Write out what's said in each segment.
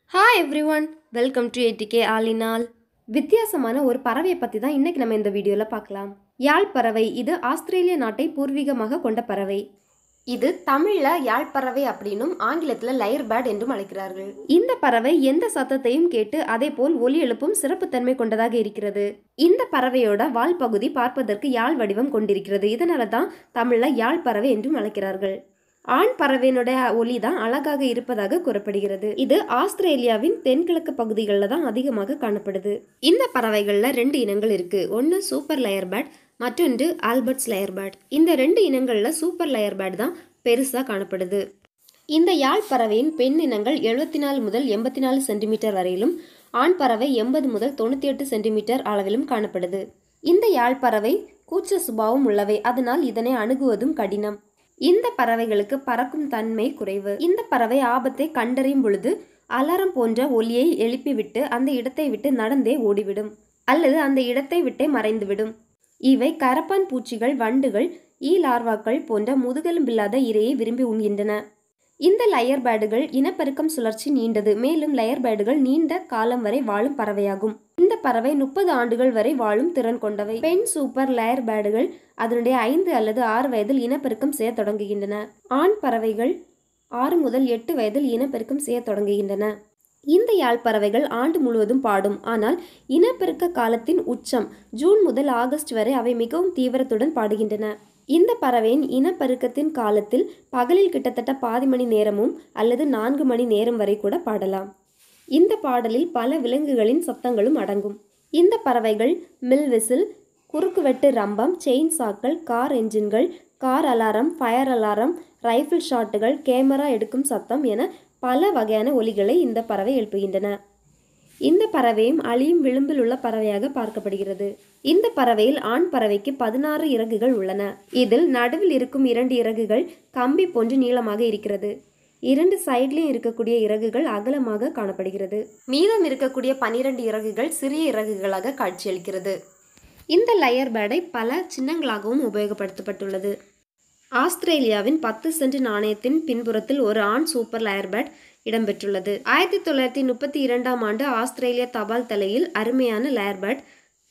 hi everyone welcome to ATK ஆலினால் வித்தியாசமான ஒரு பறவையை பற்றி தான் இன்றைக்கி நம்ம இந்த வீடியோவில் பார்க்கலாம் யாழ் பறவை இது ஆஸ்திரேலிய நாட்டை பூர்வீகமாக கொண்ட பறவை இது தமிழில் யாழ் பறவை அப்படின்னும் ஆங்கிலத்தில் லயர் பேர்ட் என்றும் அழைக்கிறார்கள் இந்த பறவை எந்த சத்தத்தையும் கேட்டு அதே போல் ஒலி எழுப்பும் சிறப்புத்தன்மை கொண்டதாக இருக்கிறது இந்த பறவையோட வால் பகுதி பார்ப்பதற்கு யாழ் வடிவம் கொண்டிருக்கிறது இதனால தான் தமிழில் யாழ் பறவை என்றும் அழைக்கிறார்கள் ஆண் பறவையினுடைய ஒலி தான் அழகாக இருப்பதாக கூறப்படுகிறது இது ஆஸ்திரேலியாவின் தென்கிழக்கு பகுதிகளில் தான் அதிகமாக காணப்படுது இந்த பறவைகளில் ரெண்டு இனங்கள் இருக்கு ஒன்று சூப்பர் லயர் பேர்ட் மற்றொன்று ஆல்பர்ட்ஸ் லயர் பேர்ட் இந்த ரெண்டு இனங்களில் சூப்பர் லயர் பேர்ட் தான் பெருசாக காணப்படுது இந்த யாழ் பறவையின் பெண் இனங்கள் எழுபத்தி நாலு முதல் எண்பத்தி நாலு சென்டிமீட்டர் வரையிலும் ஆண் பறவை எண்பது முதல் தொண்ணூற்றி எட்டு சென்டிமீட்டர் அளவிலும் காணப்படுது இந்த யாழ் பறவை கூச்ச சுபாவம் உள்ளவை அதனால் இதனை அணுகுவதும் கடினம் இந்த பறவைகளுக்கு பறக்கும் தன்மை குறைவு இந்த பறவை ஆபத்தை கண்டறியும் பொழுது அலாரம் போன்ற ஒலியை எழுப்பிவிட்டு அந்த இடத்தை விட்டு நடந்தே ஓடிவிடும் அல்லது அந்த இடத்தை விட்டே மறைந்துவிடும் இவை கரப்பான் பூச்சிகள் வண்டுகள் ஈ லார்வாக்கள் போன்ற முதுகெலும்பில்லாத இரையை விரும்பி உண்கின்றன இந்த லயர் பேர்டுகள் இனப்பெருக்கம் சுழற்சி நீண்டது மேலும் லயர் பேர்டுகள் நீண்ட காலம் வரை வாழும் பறவையாகும் இந்த பறவை முப்பது ஆண்டுகள் வரை வாழும் திறன் கொண்டவை பெண் சூப்பர் லயர் பேர்டுகள் அதனுடைய ஐந்து அல்லது ஆறு வயதில் இனப்பெருக்கம் செய்ய தொடங்குகின்றன ஆண் பறவைகள் ஆறு முதல் எட்டு வயதில் இனப்பெருக்கம் செய்ய தொடங்குகின்றன இந்த யாழ் பறவைகள் ஆண்டு முழுவதும் பாடும் ஆனால் இனப்பெருக்க காலத்தின் உச்சம் ஜூன் முதல் ஆகஸ்ட் வரை அவை மிகவும் தீவிரத்துடன் பாடுகின்றன இந்த பறவையின் இனப்பெருக்கத்தின் காலத்தில் பகலில் கிட்டத்தட்ட பாதி மணி நேரமும் அல்லது நான்கு மணி நேரம் வரை கூட பாடலாம் இந்த பாடலில் பல விலங்குகளின் சத்தங்களும் அடங்கும் இந்த பறவைகள் மில் விசில் குறுக்குவெட்டு ரம்பம் செயின் சாக்கள் கார் என்ஜின்கள் car alarm fire alarm rifle ஷாட்டுகள் கேமரா எடுக்கும் சத்தம் என பல வகையான ஒலிகளை இந்த பறவை எழுப்புகின்றன இந்த பறவையும் அழியும் விளிம்பில் உள்ள பறவையாக பார்க்கப்படுகிறது இந்த பறவையில் ஆண் பறவைக்கு பதினாறு இறகுகள் உள்ளன இதில் நடுவில் இருக்கும் இரண்டு இறகுகள் கம்பி போன்று நீளமாக இருக்கிறது இரண்டு சைட்லையும் இருக்கக்கூடிய இறகுகள் அகலமாக காணப்படுகிறது மீதம் இருக்கக்கூடிய பனிரெண்டு இறகுகள் சிறிய இறகுகளாக காட்சியளிக்கிறது இந்த லயர் பேர்டை பல சின்னங்களாகவும் உபயோகப்படுத்தப்பட்டுள்ளது ஆஸ்திரேலியாவின் பத்து சென்ட் நாணயத்தின் பின்புறத்தில் ஒரு ஆண் சூப்பர் லயர் பேர்ட் இடம்பெற்றுள்ளது ஆயிரத்தி தொள்ளாயிரத்தி முப்பத்தி இரண்டாம் ஆண்டு ஆஸ்திரேலிய தபால் தலையில் அருமையான லயர் பேர்ட்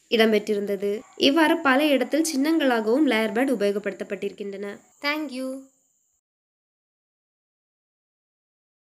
இடம்பெற்றிருந்தது இவ்வாறு பல இடத்தில் சின்னங்களாகவும் லயர் பேர்ட் உபயோகப்படுத்தப்பட்டிருக்கின்றன தேங்க்யூ